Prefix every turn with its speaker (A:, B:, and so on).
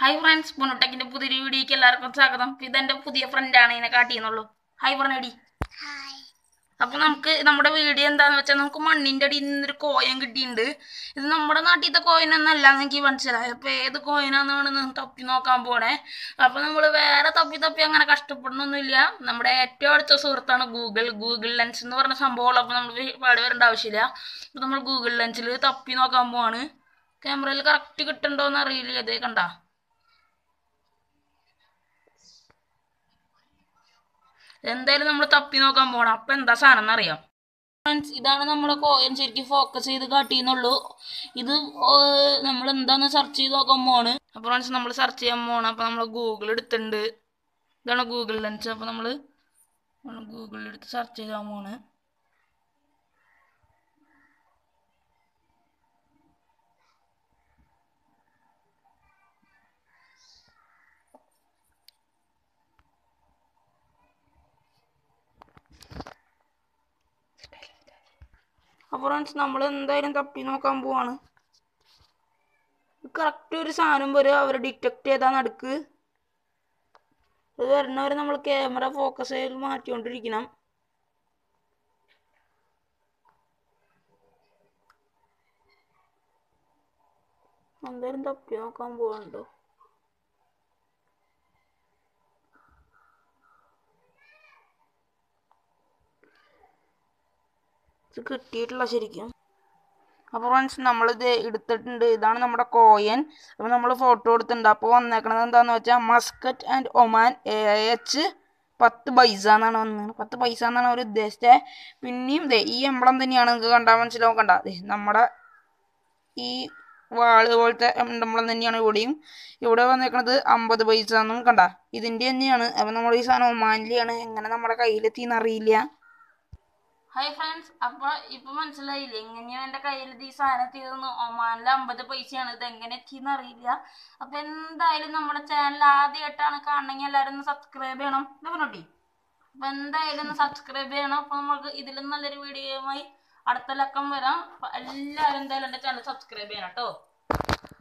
A: hi friends പുനോട്ടെക്കിന്റെ പുതിയൊരു വീഡിയോക്ക് എല്ലാവർക്കും സ്വാഗതം ഇതെന്റെ പുതിയ ഫ്രണ്ടാണ് ഇതിനെ കാട്ടിയെന്നുള്ളൂ ഹായ് പറഞ്ഞടി
B: ഹായ്
A: അപ്പൊ നമുക്ക് നമ്മുടെ വീഡിയോ എന്താന്ന് വെച്ചാൽ നമുക്ക് മണ്ണിന്റെ അടിയിൽ നിന്നൊരു കോയിൻ കിട്ടിയിട്ടുണ്ട് ഇത് നമ്മുടെ നാട്ടിലത്തെ കോയിനൊന്നല്ല എന്ന് എനിക്ക് മനസ്സിലായി അപ്പൊ ഏത് കോയിനാന്നാണ് തപ്പി നോക്കാൻ പോണേ അപ്പൊ നമ്മൾ വേറെ തപ്പി തപ്പി അങ്ങനെ കഷ്ടപ്പെടണമൊന്നുമില്ല നമ്മുടെ ഏറ്റവും അടുത്ത സുഹൃത്താണ് ഗൂഗിൾ ഗൂഗിൾ ലെൻസ് എന്ന് പറഞ്ഞ സംഭവമുള്ള അപ്പൊ നമ്മൾ പാട് വരേണ്ട ആവശ്യമില്ല അപ്പൊ നമ്മൾ ഗൂഗിൾ ലെൻസിൽ തപ്പി നോക്കാൻ പോവാണ് ക്യാമറയിൽ കറക്റ്റ് കിട്ടുന്നുണ്ടോന്ന് അറിയില്ല അതേ കണ്ട എന്തായാലും നമ്മൾ തപ്പി നോക്കാൻ പോണം അപ്പൊ എന്താ സാധനം എന്നറിയാം ഫ്രണ്ട്സ് ഇതാണ് നമ്മുടെ കോയിൻ ശരിക്കും ഫോക്കസ് ചെയ്ത് കാട്ടിയെന്നുള്ളൂ ഇത് നമ്മൾ എന്താന്ന് സെർച്ച് ചെയ്ത് നോക്കാൻ പോണ് അപ്പൊ ഫ്രണ്ട്സ് നമ്മൾ സെർച്ച് ചെയ്യാൻ പോണ് അപ്പൊ നമ്മൾ ഗൂഗിൾ എടുത്തിട്ടുണ്ട് ഇതാണ് ഗൂഗിൾ ലെൻസ് അപ്പൊ നമ്മൾ ഗൂഗിളിൽ എടുത്ത് സെർച്ച് ചെയ്താൽ പോണ് അപ്പോൾ ഫ്രണ്ട്സ് നമ്മൾ എന്തായാലും തപ്പി നോക്കാൻ പോവാണ് കറക്റ്റ് ഒരു സാധനം വരും അവർ ഡിറ്റക്ട് ചെയ്താൽ നടുക്ക് അത് വരുന്നവരെ നമ്മൾ ക്യാമറ ഫോക്കസ് ചെയ്ത് മാറ്റിക്കൊണ്ടിരിക്കണം എന്തായാലും തപ്പി നോക്കാൻ പോകണ്ടോ ഇത് കിട്ടിയിട്ടില്ല ശരിക്കും അപ്പോൾ ഫ്രണ്ട്സ് നമ്മളിത് എടുത്തിട്ടുണ്ട് ഇതാണ് നമ്മുടെ കോയൻ അപ്പോൾ നമ്മൾ ഫോട്ടോ എടുത്തിട്ടുണ്ട് അപ്പോൾ വന്നേക്കണത് എന്താണെന്ന് വെച്ചാൽ Muscat and Oman A H പത്ത് പൈസ എന്നാണ് വന്നത് പത്ത് പൈസ എന്നാണ് അവർ ഉദ്ദേശിച്ചത് പിന്നെയും ദേ ഈ എംബ്ലം തന്നെയാണ് നിങ്ങൾക്ക് കണ്ടാൽ മനസ്സിലാവും കണ്ട ദേ നമ്മുടെ ഈ വാള് പോലത്തെ എംബ്ലം തന്നെയാണ് ഇവിടെയും ഇവിടെ വന്നേക്കണത് അമ്പത് പൈസ എന്നും കണ്ട ഇതിൻ്റെ തന്നെയാണ് അപ്പോൾ നമ്മൾ ഈ സാധനം ഒമാനിലെയാണ് എങ്ങനെ നമ്മുടെ കയ്യിലെത്തിയെന്ന് അറിയില്ല ഹായ് ഫ്രണ്ട്സ് അപ്പൊ ഇപ്പൊ മനസ്സിലായില്ലേ എങ്ങനെയാ എന്റെ കയ്യിൽ ഈ സാധനം എത്തിയതെന്ന് ഒമാനിലെ അമ്പത് പൈസയാണ് ഇത് എങ്ങനെ എത്തിയെന്ന് അറിയില്ല അപ്പൊ എന്തായാലും നമ്മുടെ ചാനൽ ആദ്യമായിട്ടാണ് കാണണമെങ്കിൽ എല്ലാവരും ഒന്ന് സബ്സ്ക്രൈബ് ചെയ്യണം പറഞ്ഞോട്ടി അപ്പൊ എന്തായാലും ഒന്ന് സബ്സ്ക്രൈബ് ചെയ്യണം അപ്പൊ നമുക്ക് ഇതിലും നല്ലൊരു വീഡിയോയുമായി അടുത്ത ലക്കം വരാം അപ്പൊ എല്ലാവരും എന്തായാലും എന്റെ ചാനൽ സബ്സ്ക്രൈബ് ചെയ്യണം കേട്ടോ